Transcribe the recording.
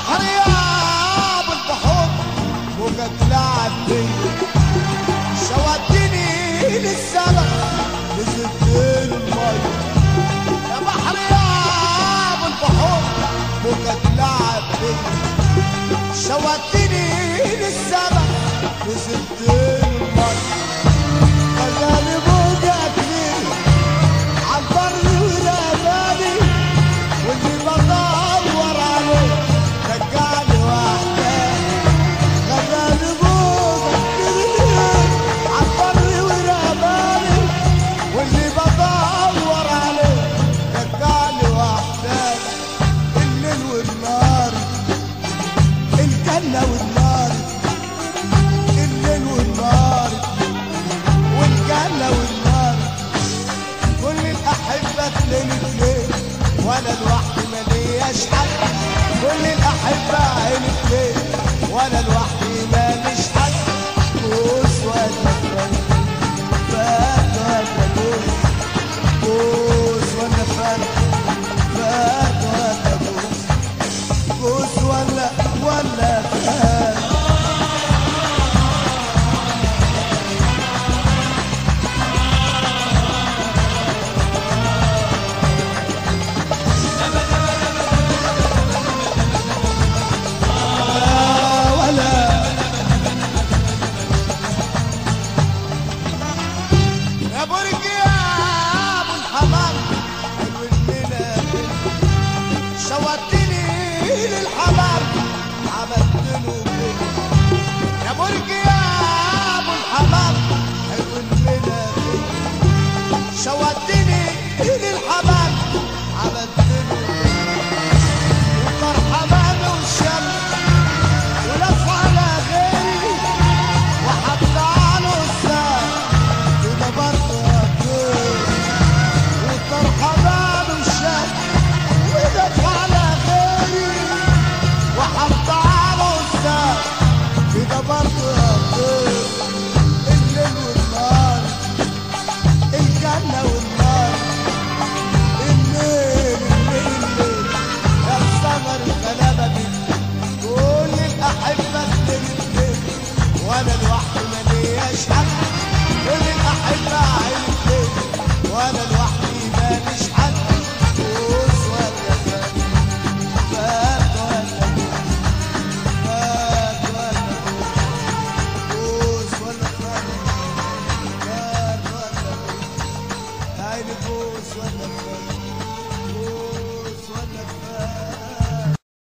بحر يا ابو البحور موجك لعب بيا شوتني للسما نزلت المي يا بحر يا ابو البحور موجك لعب بيا شوتني للسما نزلت المي خلاني موجك ليه عالبر ورماني واللي بدور عليه رجعني وحداني خلاني موجك ليه عالبر ورماني واللي بدور عليه رجعني وحداني الليل والنار الجنة والنار الليل والنار والجنة والنار كل الأحبة في ليل الليل وأنا لوحدي ملياش حد كل الأحبة عيني في ليل وأنا لوحدي